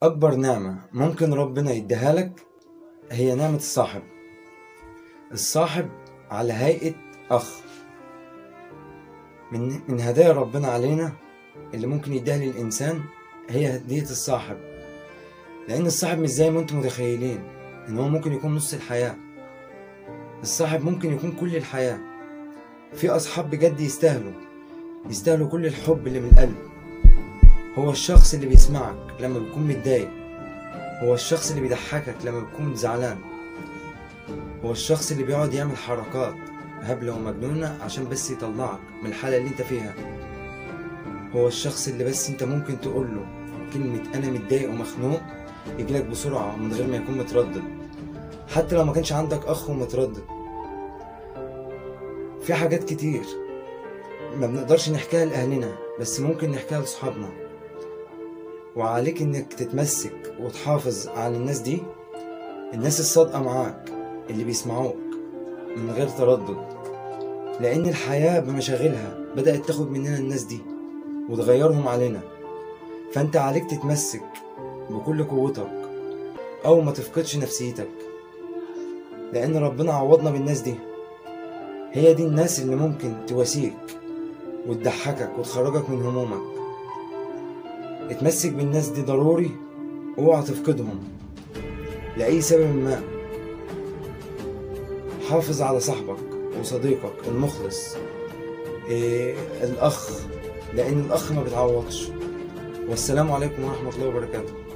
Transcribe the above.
أكبر نعمة ممكن ربنا يديها لك هي نعمة الصاحب الصاحب على هيئة أخ من من هدايا ربنا علينا اللي ممكن يديها للإنسان هي هدية الصاحب لأن الصاحب مش زي ما انتم متخيلين إن هو ممكن يكون نص الحياة الصاحب ممكن يكون كل الحياة في أصحاب بجد يستاهلوا يستاهلوا كل الحب اللي من القلب هو الشخص اللي بيسمعك لما بتكون متضايق هو الشخص اللي بيضحكك لما بتكون زعلان هو الشخص اللي بيقعد يعمل حركات هبلة ومجنونة عشان بس يطلعك من الحالة اللي انت فيها هو الشخص اللي بس انت ممكن تقوله كلمة أنا متضايق ومخنوق يجيلك بسرعة من غير ما يكون متردد حتى لو ما كانش عندك أخ ومتردد في حاجات كتير ما بنقدرش نحكيها لأهلنا بس ممكن نحكيها لصحابنا وعليك إنك تتمسك وتحافظ على الناس دي الناس الصادقة معاك اللي بيسمعوك من غير تردد لأن الحياة بمشاغلها بدأت تاخد مننا الناس دي وتغيرهم علينا فأنت عليك تتمسك بكل قوتك أو ما تفقدش نفسيتك لأن ربنا عوضنا بالناس دي هي دي الناس اللي ممكن تواسيك وتضحكك وتخرجك من همومك اتمسك بالناس دي ضروري اوعى تفقدهم لأي سبب ما حافظ على صاحبك وصديقك المخلص إيه الأخ لأن الأخ ما بيتعوضش والسلام عليكم ورحمة الله وبركاته